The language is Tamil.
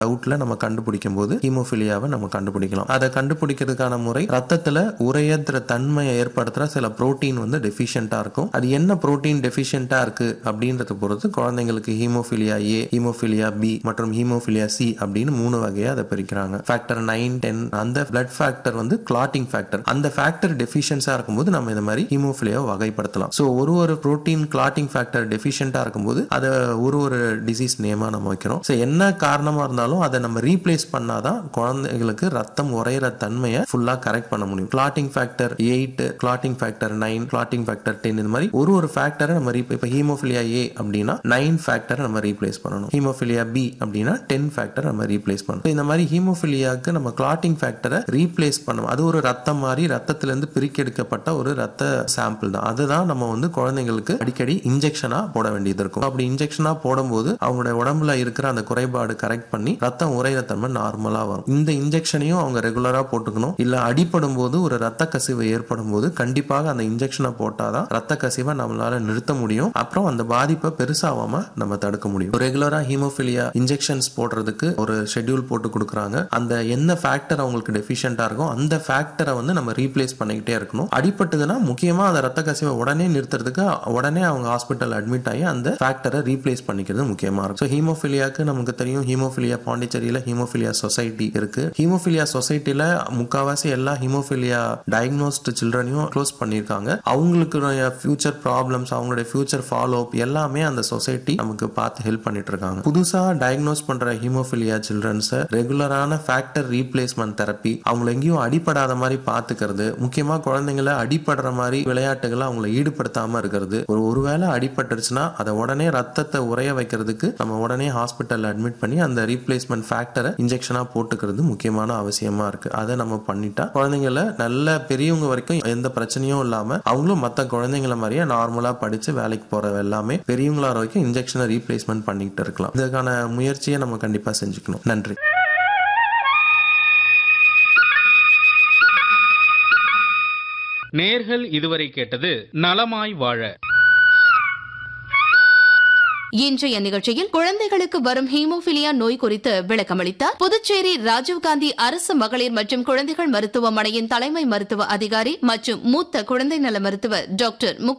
அவுட்ல நம்ம கண்டுபிடிக்கும் போது ஹீமோஃபிலியாவை நம்ம கண்டுபிடிக்கலாம் அதை கண்டுபிடிக்கிறதுக்கான முறை ரத்தத்துல உரையற்ற தன்மையை ஏற்படுத்துற சில புரோட்டீன் வந்து டெஃபிஷியண்டா இருக்கும் அது என்ன புரோட்டீன் டெஃபிஷியண்டா இருக்கு அப்படின்றத பொறுத்து குழந்தைங்களுக்கு ஹீமோஃபிலியா ஏ ஹீமோஃபிலியா பி மற்றும் ஹீமோஃபிலியா சி அப்படின்னு மூணு வகையா அதை பிரிக்கிறாங்க ஃபேக்டர் நைன் டென் அந்த பிளட் ஃபேக்டர் வந்து கிளாட்டிங் ஃபேக்டர் அந்த ஃபேக்டர் டெஃபிஷியன்ஸா இருக்கும்போது நம்ம இந்த மாதிரி ஹீமோஃபிலியாவை வகைப்படுத்தலாம் ஸோ ஒரு ஒரு புரோட்டீன் கிளாட்டிங் ஃபேக்டர் டெஃபிஷியண்டா இருக்கும்போது அதை ஒரு ஒரு டிசீஸ் நேமா நம்ம வைக்கிறோம் ஸோ என்ன காரணமா இருந்தாலும் அதை நம்ம ரீப்ளேஸ் பண்ணாதான் குழந்தைகளுக்கு ரத்தம் உறையிற தன்மையை ஃபுல்லா கரெக்ட் பண்ண முடியும் clotting factor eight clotting factor nine clotting factor ten இந்த மாதிரி ஒரு ஒரு ஃபேக்டரை நம்ம ரீ இப்போ ஹீமோஃபிலியா ஏ அப்படின்னா நைன் ஃபேக்டரை நம்ம ரீப்ளேஸ் பண்ணணும் ஹீமோஃபிலியா பி அப்படின்னா டென் ஃபேக்டர் நம்ம ரீப்ளேஸ் பண்ணணும் இந்த மாதிரி ஹீமோஃபிலியாக்கு நம்ம கிளாட்டிங் ஃபேக்டரை ரீப்ளேஸ் பண்ணணும் அது ஒரு ரத்தம் மாதிரி ரத்தத்திலிருந்து பிரிக்கெடுக்கப்பட்ட ஒரு ரத்த சாம்பிள் தான் அதுதான் நம்ம வந்து குழந்தைங்களுக்கு அடிக்கடி இன்ஜெக்ஷனா போட வேண்டியது இருக்கும் அப்படி இன்ஜெக்ஷனா போடும்போது அவங்களுடைய உடம்புல இருக்கிற அந்த குறைபாடு கரெக்ட் பண்ணி ரத்தம் உறையிற தன்மை நார்மலா வரும் இந்த இன்ஜெக்ஷனையும் அவங்க ரெகுலரா போட்டுக்கணும் இல்ல அடிப்படும் போது ஒரு ரத்த கசிவு ஏற்படும் போது கண்டிப்பாக அந்த இன்ஜெக்ஷனை போட்டாதான் ரத்த கசிவை நம்மளால நிறுத்த முடியும் அப்புறம் அந்த பாதிப்பை பெருசாகாம நம்ம தடுக்க முடியும் ரெகுலரா ஹீமோஃபிலியா இன்ஜெக்ஷன்ஸ் போடுறதுக்கு ஒரு ஷெட்யூல் போட்டு கொடுக்குறாங்க அந்த என்ன ஃபேக்டர் அவங்களுக்கு டெஃபிஷியண்டா இருக்கும் அந்த ஃபேக்டரை வந்து நம்ம ரீப்ளேஸ் பண்ணிக்கிட்டே இருக்கணும் அடிபட்டதுன்னா முக்கியமா அந்த ரத்த கசிவை உடனே நிறுத்துறதுக்கு உடனே அவங்க ஹாஸ்பிட்டல் அட்மிட் ஆகி அந்த ஃபேக்டரை ரீப்ளேஸ் பண்ணிக்கிறது முக்கியமா இருக்கும் ஸோ ஹீமோஃபிலியாக்கு நமக்கு தெரியும் ஹீமோஃபிலியா பாண்டிச்சேரியில ஹீமோஃபிலியா சொசைட்டி இருக்கு ஹீமோஃபிலியா சொசைட்டில முக்காவாசி எல்லா ஹீமோஃபிலியா டயக்னோஸ்டு சில்ட்ரனையும் க்ளோஸ் பண்ணியிருக்காங்க அவங்களுக்கு ஃபியூச்சர் ப்ராப்ளம்ஸ் அவங்களுடைய ஃபியூச்சர் ஃபாலோ அப் எல்லாமே அந்த சொசைட்டி நமக்கு பார்த்து ஹெல்ப் பண்ணிட்டு இருக்காங்க புதுசா டயக்னோஸ் பண்ற ஹீமோஃபிலியா சில்ட்ரன்ஸை ரெகுலரான ஃபேக்டர் ரீப்ளேஸ்மெண்ட் தெரப்பி அவங்கள எங்கேயும் அடிபடாத மாதிரி பாத்துக்கிறது முக்கியமா குழந்தைங்களை அடிபடுற மாதிரி விளையாட்டுகளை அவங்கள ஈடுபடுத்தாம இருக்கிறது ஒரு ஒருவேளை அடிபட்டுருச்சுன்னா அதை உடனே ரத்தத்தை உறைய வைக்கிறதுக்கு நம்ம உடனே ஹாஸ்பிட்டல் அட்மிட் பண்ணி அந்த ரீப்ளேஸ்மெண்ட் ஃபேக்டரை இன்ஜெக்ஷனா போட்டுக்கிறது முக்கியமான அவசியமா இருக்கு அதை நம்ம பண்ணிட்டா குழந்தைங்களை நல்ல பெரியவங்க வரைக்கும் எந்த பிரச்சனையும் இல்லாம அவங்களும் மற்ற குழந்தைங்கள மாதிரியே நார்மலா படிச்சு வேலைக்கு போற எல்லாமே பெரியவங்களா வரைக்கும் இன்ஜெக்ஷனை ரீப்ளேஸ்மெண்ட் பண்ணிக்கிட்டு இருக்கலாம் இதுக்கான முயற்சியை நம்ம கண்டிப்பா செஞ்சுக்கணும் நன்றி நேர்கள் இதுவரை கேட்டது நலமாய் வாழ இன்றைய நிகழ்ச்சியில் குழந்தைகளுக்கு வரும் ஹீமோபிலியா நோய் குறித்து விளக்கமளித்தார் புதுச்சேரி ராஜீவ்காந்தி அரசு மகளிர் மற்றும் குழந்தைகள் மருத்துவமனையின் தலைமை மருத்துவ அதிகாரி மற்றும் மூத்த குழந்தை நல மருத்துவர் டாக்டர் முகு